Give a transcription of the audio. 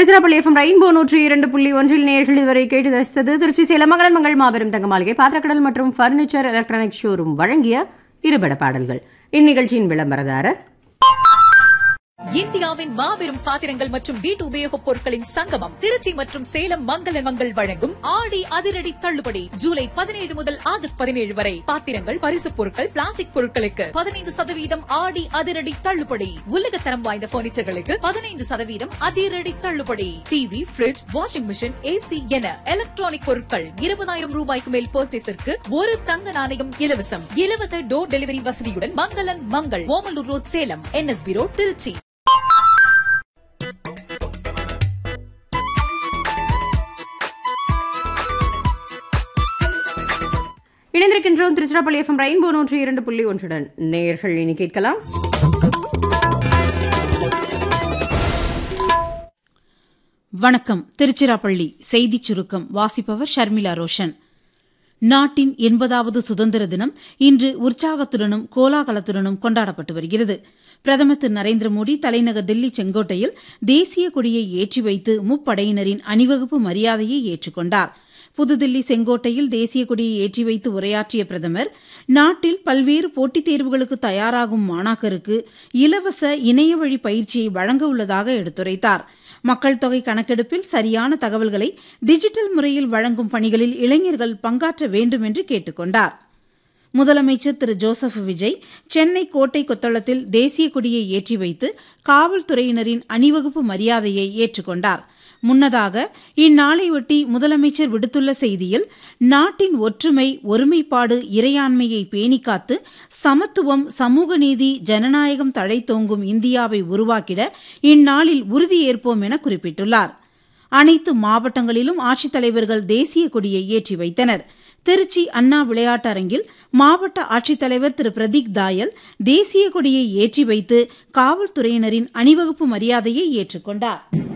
Tiruchirappalli FM rainbow நூற்றி இரண்டு புள்ளி ஒன்றில் நேர்கள் இதுவரை கேட்டு ரசித்தது திருச்சி சேலம் மங்களன் மங்கள் மாபெரும் தங்க மாளிகை பாத்திரக்கடல் மற்றும் பர்னிச்சர் எலக்ட்ரானிக் ஷோரூம் வழங்கிய இருபட பாடல்கள் இந்நிகழ்ச்சியின் விளம்பரதாரர் இந்தியாவின் மாபெரும் பாத்திரங்கள் மற்றும் வீட்டு உபயோகப் பொருட்களின் சங்கமம் திருச்சி மற்றும் சேலம் மங்கள மங்கள் வழங்கும் ஆடி அதிரடி தள்ளுபடி ஜூலை பதினேழு முதல் ஆகஸ்ட் பதினேழு வரை பாத்திரங்கள் பரிசுப் பொருட்கள் பிளாஸ்டிக் பொருட்களுக்கு பதினைந்து சதவீதம் ஆடி அதிரடி தள்ளுபடி உலகத்தரம் வாய்ந்த பர்னிச்சர்களுக்கு பதினைந்து சதவீதம் அதிரடி தள்ளுபடி TV fridge washing machine AC என எலக்ட்ரானிக் பொருட்கள் இருபதாயிரம் ரூபாய்க்கு மேல் பர்ச்சேஸிற்கு ஒரு தங்க நாணயம் இலவசம் இலவச டோர் டெலிவரி வசதியுடன் மங்களன் Mangal Omalur road Salem NSB road Tiruchi இணைந்திருக்கின்றோம் திருச்சிராப்பள்ளி எஃப்எம் ரெயின்போ நூற்றி இரண்டு புள்ளி ஒன்றுடன் நேர்கள் இனி கேட்கலாம் வணக்கம் திருச்சிராப்பள்ளி செய்திச் சுருக்கம் வாசிப்பவர் ஷர்மிளா ரோஷன் நாட்டின் எண்பதாவது சுதந்திர தினம் இன்று உற்சாகத்துடனும் கோலாகலத்துடனும் கொண்டாடப்பட்டு வருகிறது பிரதமர் திரு நரேந்திர மோடி தலைநகர் தில்லி செங்கோட்டையில் தேசிய கொடியை ஏற்றி வைத்து முப்படையினரின் அணிவகுப்பு மரியாதையை ஏற்றுக்கொண்டார் புதுதில்லி செங்கோட்டையில் தேசிய கொடியை ஏற்றி வைத்து உரையாற்றிய பிரதமர் நாட்டில் பல்வேறு போட்டித் தேர்வுகளுக்கு தயாராகும் மாணாக்கருக்கு இலவச இணையவழி பயிற்சியை வழங்க உள்ளதாக எடுத்துரைத்தார் மக்கள் தொகை கணக்கெடுப்பில் சரியான தகவல்களை டிஜிட்டல் முறையில் வழங்கும் பணிகளில் இளைஞர்கள் பங்காற்ற வேண்டும் என்று கேட்டுக் கொண்டார் முதலமைச்சர் திரு ஜோசப் விஜய் சென்னை கோட்டை கொத்தளத்தில் தேசிய கொடியை ஏற்றி வைத்து காவல்துறையினரின் அணிவகுப்பு மரியாதையை ஏற்றுக்கொண்டார் முன்னதாக இந்நாளையொட்டி முதலமைச்சர் விடுத்துள்ள செய்தியில் நாட்டின் ஒற்றுமை ஒருமைப்பாடு இறையாண்மையை பேணிக்காத்து சமத்துவம் சமூக நீதி ஜனநாயகம் தழைத்தோங்கும் இந்தியாவை உருவாக்கிட இந்நாளில் உறுதியேற்போம் என குறிப்பிட்டுள்ளார் அனைத்து மாவட்டங்களிலும் ஆட்சித்தலைவர்கள் தேசிய கொடியை ஏற்றி வைத்தனர் திருச்சி அண்ணா விளையாட்டரங்கில் மாவட்ட ஆட்சித்தலைவர் திரு பிரதீக் தாயல் தேசிய கொடியை ஏற்றி வைத்து காவல்துறையினரின் அணிவகுப்பு மரியாதையை ஏற்றுக்கொண்டார்